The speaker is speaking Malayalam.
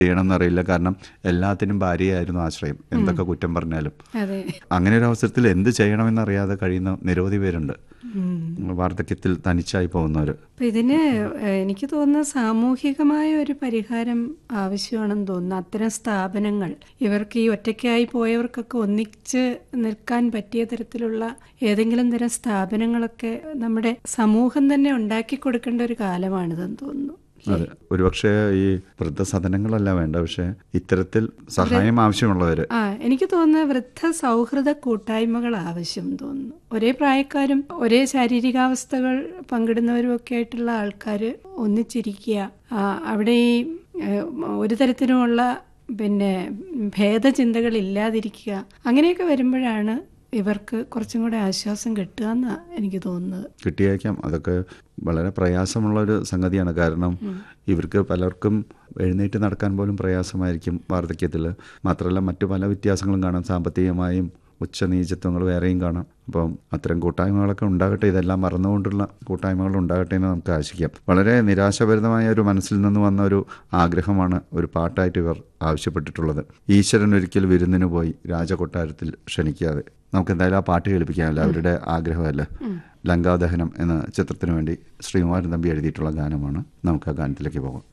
ചെയ്യണമെന്നറിയില്ല കാരണം എല്ലാത്തിനും ഭാര്യയായിരുന്നു ആശ്രയം എന്തൊക്കെ കുറ്റം പറഞ്ഞാലും അതെ അങ്ങനെ ഒരു അവസരത്തിൽ എന്ത് ചെയ്യണമെന്നറിയാതെ കഴിയുന്ന നിരവധി പേരുണ്ട് ഉം. വാർദ്ധക്യത്തിൽ തനിച്ചായി പോകുന്നവർ അപ്പൊ ഇതിന് ഏഹ്, എനിക്ക് തോന്നുന്ന സാമൂഹികമായ ഒരു പരിഹാരം ആവശ്യമാണെന്ന് തോന്നുന്നു അത്തരം സ്ഥാപനങ്ങൾ ഇവർക്ക് ഈ ഒറ്റയ്ക്കായി പോയവർക്കൊക്കെ ഒന്നിച്ച് നിൽക്കാൻ പറ്റിയ തരത്തിലുള്ള ഏതെങ്കിലും തരം സ്ഥാപനങ്ങളൊക്കെ നമ്മുടെ സമൂഹം തന്നെ ഉണ്ടാക്കി കൊടുക്കേണ്ട ഒരു കാലമാണിതെന്ന് തോന്നുന്നു അതെ ഒരുപക്ഷെ ഈ വൃദ്ധസദനങ്ങളല്ല വേണ്ട പക്ഷെ ഇത്തരത്തിൽ സഹായം ആവശ്യമുള്ളവര് ആ എനിക്ക് തോന്നുന്നത് വൃദ്ധ സൗഹൃദ കൂട്ടായ്മകൾ ആവശ്യം തോന്നുന്നു ഒരേ പ്രായക്കാരും ഒരേ ശാരീരികാവസ്ഥകൾ പങ്കിടുന്നവരും ഒക്കെ ആയിട്ടുള്ള ആൾക്കാർ ഒന്നിച്ചിരിക്കുക ആ, അവിടെ ഈ ഏഹ്, ഒരു തരത്തിലുമുള്ള പിന്നെ ഭേദചിന്തകൾ ഇല്ലാതിരിക്കുക അങ്ങനെയൊക്കെ വരുമ്പോഴാണ് ഇവർക്ക് കുറച്ചും കൂടെ ആശ്വാസം കിട്ടുക എന്നാണ് എനിക്ക് തോന്നുന്നത് കിട്ടിയേക്കാം അതൊക്കെ വളരെ പ്രയാസമുള്ള ഒരു സംഗതിയാണ് കാരണം ഇവർക്ക് പലർക്കും എഴുന്നേറ്റ് നടക്കാൻ പോലും പ്രയാസമായിരിക്കും വാർദ്ധക്യത്തിൽ മാത്രമല്ല മറ്റു പല വ്യത്യാസങ്ങളും കാണാം സാമ്പത്തികമായും ഉച്ചനീചത്വങ്ങൾ വേറെയും കാണാം അപ്പം അത്തരം കൂട്ടായ്മകളൊക്കെ ഉണ്ടാകട്ടെ ഇതെല്ലാം മറന്നുകൊണ്ടുള്ള കൂട്ടായ്മകൾ ഉണ്ടാകട്ടെ എന്ന് നമുക്ക് ആശിക്കാം വളരെ നിരാശഭരിതമായ ഒരു മനസ്സിൽ നിന്ന് വന്ന ഒരു ആഗ്രഹമാണ് ഒരു പാട്ടായിട്ട് ഇവർ ആവശ്യപ്പെട്ടിട്ടുള്ളത് ഈശ്വരൻ ഒരിക്കൽ വിരുന്നിന് പോയി രാജകൊട്ടാരത്തിൽ ക്ഷണിക്കാതെ നമുക്ക് എന്തായാലും ആ പാട്ട് കേൾപ്പിക്കാമല്ലോ അവരുടെ ആഗ്രഹമല്ല ലങ്കാദഹനം എന്ന ചിത്രത്തിന് വേണ്ടി ശ്രീകുമാരൻ തമ്പി എഴുതിയിട്ടുള്ള ഗാനമാണ് നമുക്ക് ആ ഗാനത്തിലേക്ക് പോകാം